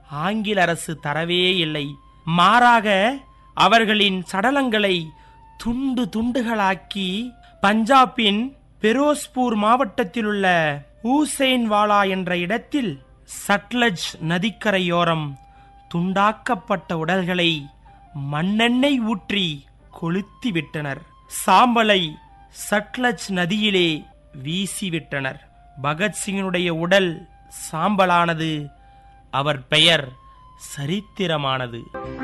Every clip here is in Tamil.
ஆங்கில அரசு தரவே இல்லை மாறாக அவர்களின் சடலங்களை துண்டு துண்டுகளாக்கி பஞ்சாபின் பெரோஸ்பூர் மாவட்டத்திலுள்ள ஊசேன்வாலா என்ற இடத்தில் சட்லஜ் நதிக்கரையோரம் துண்டாக்கப்பட்ட உடல்களை மண்ணெண்ணெய் ஊற்றி கொளுத்தி விட்டனர் சாம்பலை சட்லஜ் நதியிலே வீசிவிட்டனர் பகத்சிங்கினுடைய உடல் சாம்பலானது அவர் பெயர் சரித்திரமானது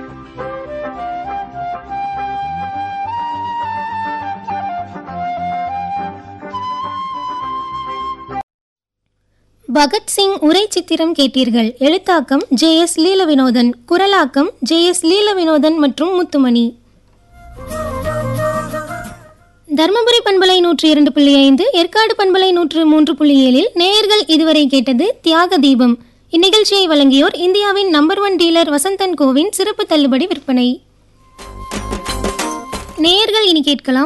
பகத்சிங் உரை சித்திரம் கேட்டீர்கள் எழுத்தாக்கம் ஜே எஸ் லீலவினோதன் குரலாக்கம் ஜே எஸ் லீலவினோதன் மற்றும் முத்துமணி தருமபுரி பண்பலை நூற்றி இரண்டு புள்ளி ஐந்து ஏற்காடு பண்பலை நூற்று மூன்று புள்ளி ஏழில் நேயர்கள் இதுவரை கேட்டது தியாக தீபம் இந்நிகழ்ச்சியை வழங்கியோர் இந்தியாவின் நம்பர் ஒன் டீலர் வசந்தன் கோவின் சிறப்பு தள்ளுபடி விற்பனை நேயர்கள் இனி கேட்கலாம்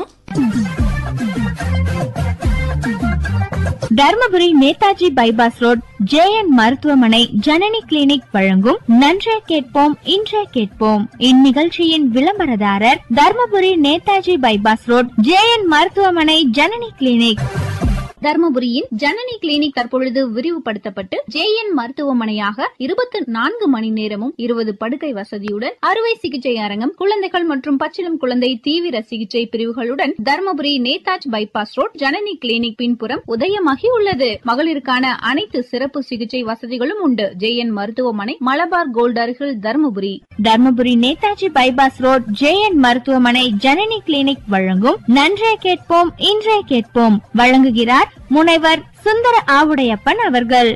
Dharmapuri Netaji bypass road JN மருத்துவமனை ஜனனி கிளினிக் வழங்கும் நன்றே கேட்போம் இன்றே கேட்போம் இந்நிகழ்ச்சியின் விளம்பரதாரர் Dharmapuri Netaji bypass road JN மருத்துவமனை ஜனனி கிளினிக் தர்மபுரியின் ஜனனி கிளினிக் தற்பொழுது விரிவுபடுத்தப்பட்டு ஜேஎன் மருத்துவமனையாக இருபத்தி நான்கு மணி நேரமும் இருபது படுக்கை வசதியுடன் அறுவை சிகிச்சை அரங்கம் குழந்தைகள் மற்றும் பச்சிளம் குழந்தை தீவிர சிகிச்சை பிரிவுகளுடன் Dharmapuri Netaji bypass road Janani clinic பின்புறம் உதயமாகி உள்ளது மகளிருக்கான அனைத்து சிறப்பு சிகிச்சை வசதிகளும் உண்டு ஜேஎன் மருத்துவமனை மலபார் கோல்ட் அருகில் Dharmapuri Dharmapuri Netaji bypass road JN மருத்துவமனை ஜனனி கிளினிக் வழங்கும் நன்றே கேட்போம் இன்றே கேட்போம் வழங்குகிறார் முனைவர் சுந்தர ஆவுடையப்பன் அவர்கள்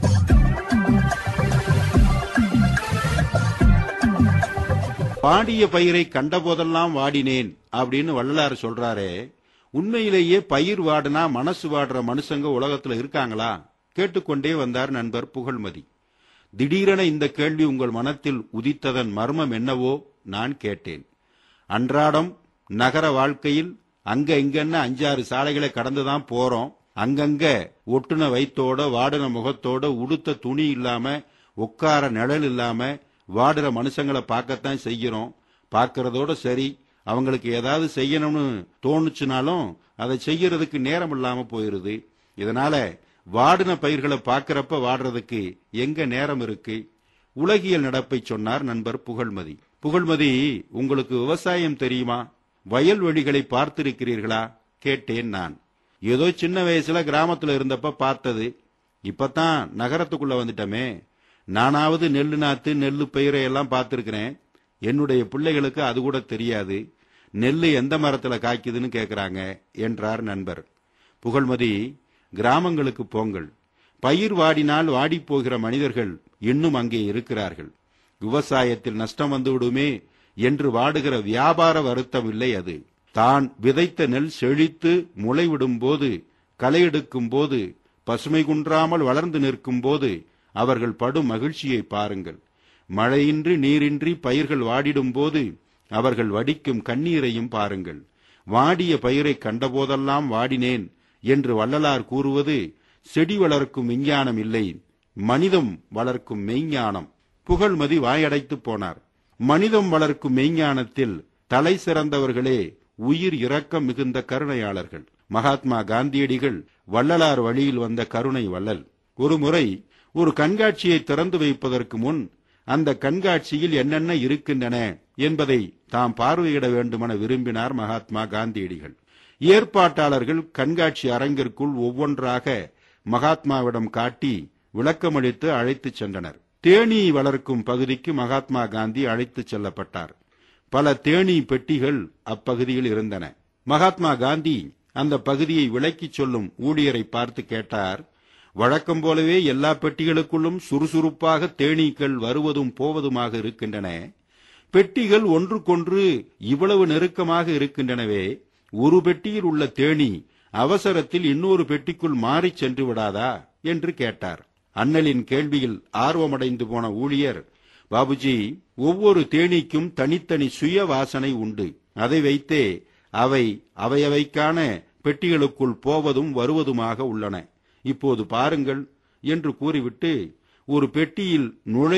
வாடிய பயிரை கண்டபோதெல்லாம் வாடினேன் அப்படின்னு வள்ளலார் சொல்றாரே உண்மையிலேயே பயிர் வாடுனா மனசு வாடுற மனுஷங்க உலகத்துல இருக்காங்களா கேட்டுக்கொண்டே வந்தார் நண்பர் புகழ்மதி திடீரென இந்த கேள்வி உங்கள் மனத்தில் உதித்ததன் மர்மம் என்னவோ நான் கேட்டேன் அன்றாடம் நகர வாழ்க்கையில் அங்க இங்கன்னு அஞ்சாறு சாலைகளை கடந்துதான் போறோம் அங்கங்க ஒட்டுன வயித்தோட வாடின முகத்தோட உடுத்த துணி இல்லாம உட்கார நிழல் இல்லாம வாடுற மனுஷங்களை பார்க்கத்தான் செய்கிறோம் பார்க்கறதோட சரி அவங்களுக்கு ஏதாவது செய்யணும்னு தோணுச்சுனாலும் அதை செய்யறதுக்கு நேரம் இல்லாம போயிருது இதனால வாடின பயிர்களை பார்க்கறப்ப வாடுறதுக்கு எங்க நேரம் இருக்கு உலகியல் நடப்பை சொன்னார் நண்பர் புகழ்மதி புகழ்மதி உங்களுக்கு விவசாயம் தெரியுமா வயல்வெளிகளை பார்த்திருக்கிறீர்களா கேட்டேன் நான் ஏதோ சின்ன வயசுல கிராமத்துல இருந்தப்ப பார்த்தது இப்பதான் நகரத்துக்குள்ள வந்துட்டமே நானாவது நெல்லு நாத்து நெல்லு பயிரை எல்லாம் பார்த்திருக்கிறேன் என்னுடைய பிள்ளைகளுக்கு அது கூட தெரியாது நெல்லு எந்த மரத்துல காய்க்குதுன்னு கேக்குறாங்க என்றார் நண்பர் புகழ்மதி கிராமங்களுக்கு போங்கள் பயிர் வாடினால் வாடிப் போகிற மனிதர்கள் இன்னும் அங்கே இருக்கிறார்கள் விவசாயத்தில் நஷ்டம் வந்துவிடுமே என்று வாடுகிற வியாபார வருத்தம் இல்லை அது தான் விதைத்த நெல் செழித்து முளைவிடும் போது களை எடுக்கும் போது பசுமை குன்றாமல் வளர்ந்து நிற்கும் போது அவர்கள் படும் மகிழ்ச்சியை பாருங்கள் மழையின்றி நீரின்றி பயிர்கள் வாடிடும் போது அவர்கள் வடிக்கும் கண்ணீரையும் பாருங்கள் வாடிய பயிரை கண்டபோதெல்லாம் வாடினேன் என்று வள்ளலார் கூறுவது செடி வளர்க்கும் விஞ்ஞானம் இல்லை மனிதம் வளர்க்கும் மெய்ஞானம் புகழ்மதி வாயடைத்து போனார் மனிதம் வளர்க்கும் மெய்ஞானத்தில் தலை சிறந்தவர்களே உயிர் இரக்கம் மிகுந்த கருணையாளர்கள் மகாத்மா காந்தியடிகள் வள்ளலார் வழியில் வந்த கருணை வள்ளல் ஒருமுறை ஒரு கண்காட்சியை திறந்து வைப்பதற்கு முன் அந்த கண்காட்சியில் என்னென்ன இருக்கின்றன என்பதை தாம் பார்வையிட வேண்டுமென விரும்பினார் மகாத்மா காந்தியடிகள் ஏற்பாட்டாளர்கள் கண்காட்சி அரங்கிற்குள் ஒவ்வொன்றாக மகாத்மாவிடம் காட்டி விளக்கமளித்து அழைத்துச் சென்றனர் தேனீ வளர்க்கும் பகுதிக்கு மகாத்மா காந்தி அழைத்துச் செல்லப்பட்டார் பல தேனீ பெட்டிகள் அப்பகுதியில் இருந்தன மகாத்மா காந்தி அந்த பகுதியை விளக்கிச் சொல்லும் ஊழியரை பார்த்து கேட்டார் வழக்கம் போலவே எல்லா பெட்டிகளுக்குள்ளும் சுறுசுறுப்பாக தேனீக்கள் வருவதும் போவதுமாக இருக்கின்றன பெட்டிகள் ஒன்றுக்கொன்று இவ்வளவு நெருக்கமாக இருக்கின்றனவே ஒரு பெட்டியில் உள்ள தேனி அவசரத்தில் இன்னொரு பெட்டிக்குள் மாறிச் சென்று விடாதா என்று கேட்டார் அண்ணலின் கேள்வியில் ஆர்வமடைந்து போன ஊழியர் பாபுஜி ஒவ்வொரு தேனீக்கும் தனித்தனி சுய வாசனை உண்டு அதை வைத்தே அவை அவையவைக்கான பெட்டிகளுக்குள் போவதும் வருவதுமாக உள்ளன இப்போது பாருங்கள் என்று கூறிவிட்டு ஒரு பெட்டியில் நுழை